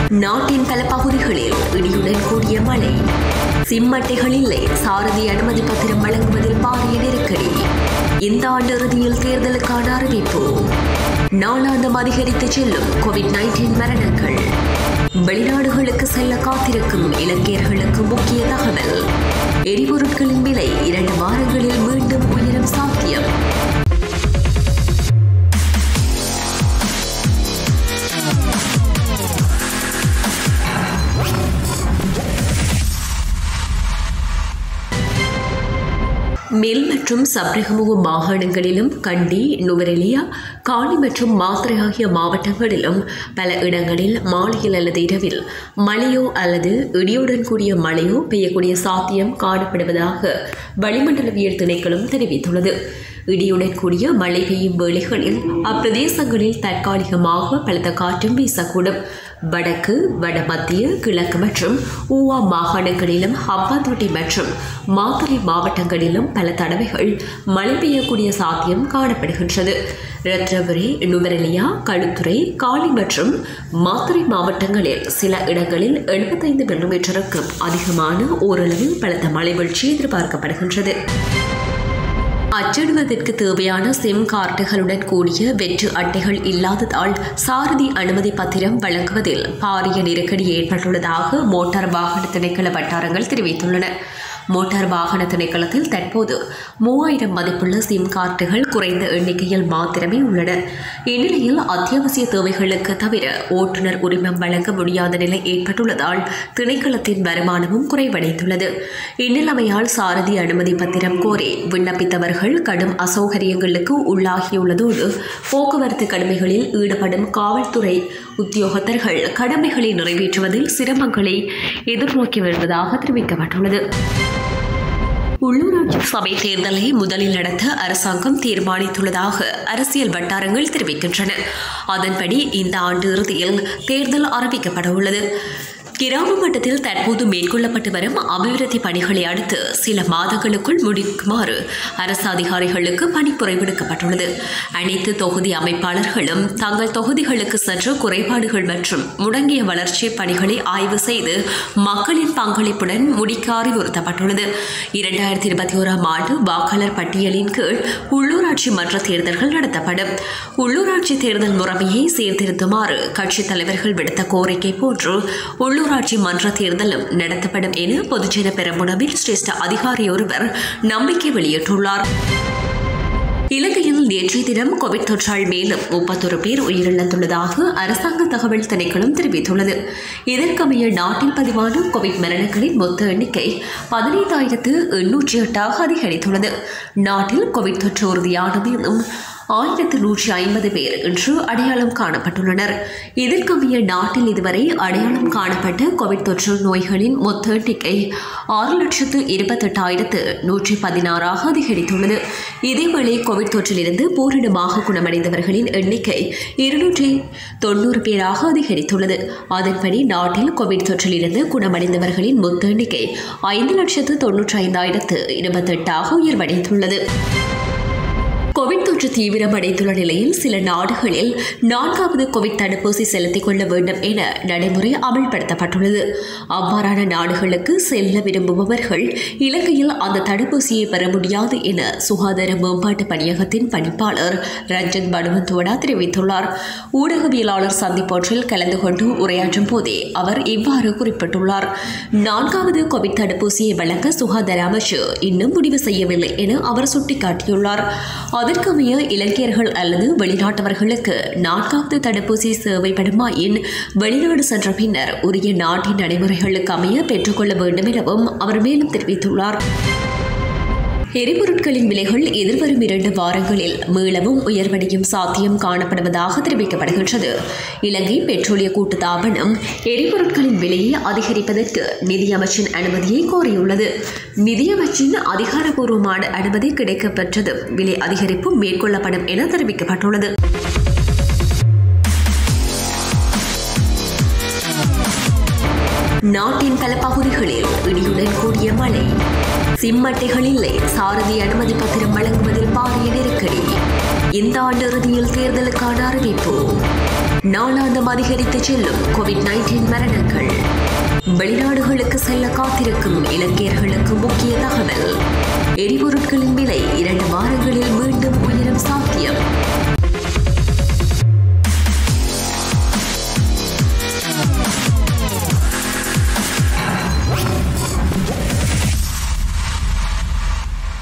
நாட்டின் பல பகுதிகளில் இடியுடன் கூடிய மழை சிம்மட்டைகள் இல்லை சாரதி அனுமதி பத்திரம் வழங்குவதில் பாரிய நெருக்கடி இந்த ஆண்டு இறுதியில் தேர்தலுக்கான அறிவிப்பு நாளாந்தம் அதிகரித்து செல்லும் கோவிட் நைன்டீன் மரணங்கள் வெளிநாடுகளுக்கு செல்ல காத்திருக்கும் இலங்கையர்களுக்கு முக்கிய தகவல் எரிபொருட்களின் விலை இரண்டு வாரங்களில் மீண்டும் உயரும் சாத்தியம் மேல் மற்றும் சப்ரகமுக மாகாணங்களிலும் கண்டி நுவரெலியா காணி மற்றும் மாத்திரை ஆகிய மாவட்டங்களிலும் பல இடங்களில் மாலையில் அல்லது இரவில் மழையோ அல்லது இடியுடன் கூடிய மழையோ பெய்யக்கூடிய சாத்தியம் காணப்படுவதாக வளிமண்டலவியல் திணைக்களம் தெரிவித்துள்ளது இடியுடன் கூடிய மழை பெய்யும் வேளைகளில் அப்பிரதேசங்களில் தற்காலிகமாக பலத்த காற்றும் வீசக்கூடும் வடக்கு வடமத்திய கிழக்கு மற்றும் ஊவா மாகாணங்களிலும் ஹம்பாந்தோட்டை மற்றும் மாத்தறை மாவட்டங்களிலும் பல தடவைகள் மழை பெய்யக்கூடிய சாத்தியம் காணப்படுகின்றது ரத்னபுரி நுவரெலியா களுத்துறை காலி மற்றும் மாத்துரை மாவட்டங்களில் சில இடங்களில் எழுபத்தைந்து மில்லிமீட்டருக்கும் அதிகமான ஓரளவு பலத்த மழை வீழ்ச்சி எதிர்பார்க்கப்படுகின்றது அச்சிடுவதற்கு தேவையான சிம் கார்டுகளுடன் கூடிய வெற்று அட்டைகள் இல்லாததால் சாரதி அனுமதி பத்திரம் வழங்குவதில் பாரிய நெருக்கடி ஏற்பட்டுள்ளதாக மோட்டார் வாகன திணைக்கள வட்டாரங்கள் தெரிவித்துள்ளன மோட்டார் வாகன திணைக்களத்தில் தற்போது மூவாயிரம் மதிப்புள்ள சிம் கார்டுகள் குறைந்த எண்ணிக்கையில் மாத்திரமே உள்ளன இந்நிலையில் அத்தியாவசிய தேவைகளுக்கு தவிர ஓட்டுநர் உரிமம் வழங்க முடியாத நிலை ஏற்பட்டுள்ளதால் திணைக்களத்தின் வருமானமும் குறைவடைந்துள்ளது இந்நிலைமையால் சாரதி அனுமதி பத்திரம் கோரி விண்ணப்பித்தவர்கள் கடும் அசௌகரியங்களுக்கு உள்ளாகியுள்ளதோடு போக்குவரத்து கடமைகளில் ஈடுபடும் காவல்துறை உத்தியோகத்தர்கள் கடமைகளை நிறைவேற்றுவதில் சிரமங்களை எதிர்நோக்கி வருவதாக தெரிவிக்கப்பட்டுள்ளது உள்ளூராட்சி சபை தேர்தலை முதலில் நடத்த அரசாங்கம் தீர்மானித்துள்ளதாக அரசியல் வட்டாரங்கள் தெரிவிக்கின்றன அதன்படி இந்த ஆண்டு இறுதியில் தேர்தல் அறிவிக்கப்பட உள்ளது கிராம மட்டத்தில் தற்போது மேற்கொள்ளப்பட்டு வரும் அபிவிருத்தி பணிகளை அடுத்து சில மாதங்களுக்குள் முடிக்குமாறு அரசு அதிகாரிகளுக்கு பணிப்புரை விடுக்கப்பட்டுள்ளது அனைத்து தொகுதி அமைப்பாளர்களும் தங்கள் தொகுதிகளுக்கு சென்று குறைபாடுகள் மற்றும் முடங்கிய வளர்ச்சி பணிகளை ஆய்வு செய்து மக்களின் பங்களிப்புடன் முடிக்க அறிவுறுத்தப்பட்டுள்ளது இரண்டாயிரத்தி இருபத்தி ஓராம் ஆண்டு வாக்காளர் பட்டியலின் கீழ் உள்ளூராட்சி மன்ற தேர்தல்கள் நடத்தப்படும் உள்ளூராட்சி தேர்தல் முறைமையை சீர்திருத்துமாறு கட்சித் தலைவர்கள் விடுத்த கோரிக்கை போன்று உள்ளூர் உள்ளூராட்சி மன்ற தேர்தலும் நடத்தப்படும் என பொதுஜன பெரமுனவில் சிரேஷ்ட அதிகாரி ஒருவர் நம்பிக்கை வெளியிட்டுள்ளார் இலங்கையில் நேற்றைய தினம் கோவிட் தொற்றால் மேலும் முப்பத்தொரு பேர் உயிரிழந்துள்ளதாக அரசாங்க தகவல் திணைக்களம் தெரிவித்துள்ளது இதற்கமைய நாட்டில் பதிவான கோவிட் மரணங்களின் மொத்த எண்ணிக்கை பதினைந்தாயிரத்து எண்ணூற்றி எட்டாக அதிகரித்துள்ளது நாட்டில் கோவிட் தொற்று உறுதியான மேலும் ஆயிரத்து நூற்றி ஐம்பது பேர் இன்று அடையாளம் காணப்பட்டுள்ளனர் இதற்கமைய நாட்டில் இதுவரை அடையாளம் காணப்பட்ட கோவிட் தொற்று நோய்களின் மொத்த எண்ணிக்கை ஆறு லட்சத்து இருபத்தெட்டாயிரத்து நூற்றி பதினாறாக அதிகரித்துள்ளது இதேவேளை கோவிட் தொற்றிலிருந்து பூரணமாக குணமடைந்தவர்களின் எண்ணிக்கை இருநூற்றி தொண்ணூறு பேராக அதிகரித்துள்ளது அதன்படி நாட்டில் கோவிட் தொற்றிலிருந்து குணமடைந்தவர்களின் மொத்த எண்ணிக்கை ஐந்து லட்சத்து தொன்னூற்றி ஐந்தாயிரத்து இருபத்தெட்டாக உயர்வடைந்துள்ளது கோவிட் தொற்று தீவிரமடைந்துள்ள நிலையில் சில நாடுகளில் நான்காவது கோவிட் தடுப்பூசி செலுத்திக் கொள்ள வேண்டும் என நடைமுறை அமல்படுத்தப்பட்டுள்ளது அவ்வாறான நாடுகளுக்கு செல்ல விரும்புபவர்கள் இலங்கையில் அந்த தடுப்பூசியை பெற முடியாது என சுகாதார மேம்பாட்டு பணியகத்தின் பணிப்பாளர் ரஞ்சன் பனுவந்தோடா தெரிவித்துள்ளார் ஊடகவியலாளர் சந்திப்பொன்றில் கலந்து கொண்டு உரையாற்றும் போதே அவர் இவ்வாறு குறிப்பிட்டுள்ளார் நான்காவது கோவிட் தடுப்பூசியை வழங்க சுகாதார அமைச்சு இன்னும் முடிவு செய்யவில்லை என அவர் சுட்டிக்காட்டியுள்ளார் அதற்கமைய இலங்கையர்கள் அல்லது வெளிநாட்டவர்களுக்கு நான்காவது தடுப்பூசி சேவைப்படுமாயின் வெளிநாடு சென்ற பின்னர் உரிய நாட்டின் நடைமுறைகளுக்கு அமைய பெற்றுக்கொள்ள வேண்டும் எனவும் அவர் மேலும் தெரிவித்துள்ளார் எரிபொருட்களின் விலைகள் எதிர்வரும் இரண்டு வாரங்களில் மீளவும் உயர்வடையும் சாத்தியம் காணப்படுவதாக தெரிவிக்கப்படுகின்றது இலங்கை பெட்ரோலிய கூட்டுத்தாபனம் எரிபொருட்களின் விலையை அதிகரிப்பதற்கு நிதியமைச்சின் அனுமதியை கோரியுள்ளது நிதியமைச்சின் அதிகாரப்பூர்வமான அனுமதி கிடைக்கப்பெற்றதும் விலை அதிகரிப்பும் மேற்கொள்ளப்படும் என தெரிவிக்கப்பட்டுள்ளது நாட்டின் பல பகுதிகளில் இடியுடன் கூடிய மழை சிம்மட்டைகள் இல்லை சாரதி அனுமதி பத்திரம் வழங்குவதில் பாரிய நெருக்கடி இந்த ஆண்டு இறுதியில் தேர்தலுக்கான அறிவிப்பு நாளாந்தம் அதிகரித்து செல்லும் கோவிட் நைன்டீன் மரணங்கள் வெளிநாடுகளுக்கு செல்ல காத்திருக்கும் இலங்கையர்களுக்கு முக்கிய தகவல் எரிபொருட்களின் விலை இரண்டு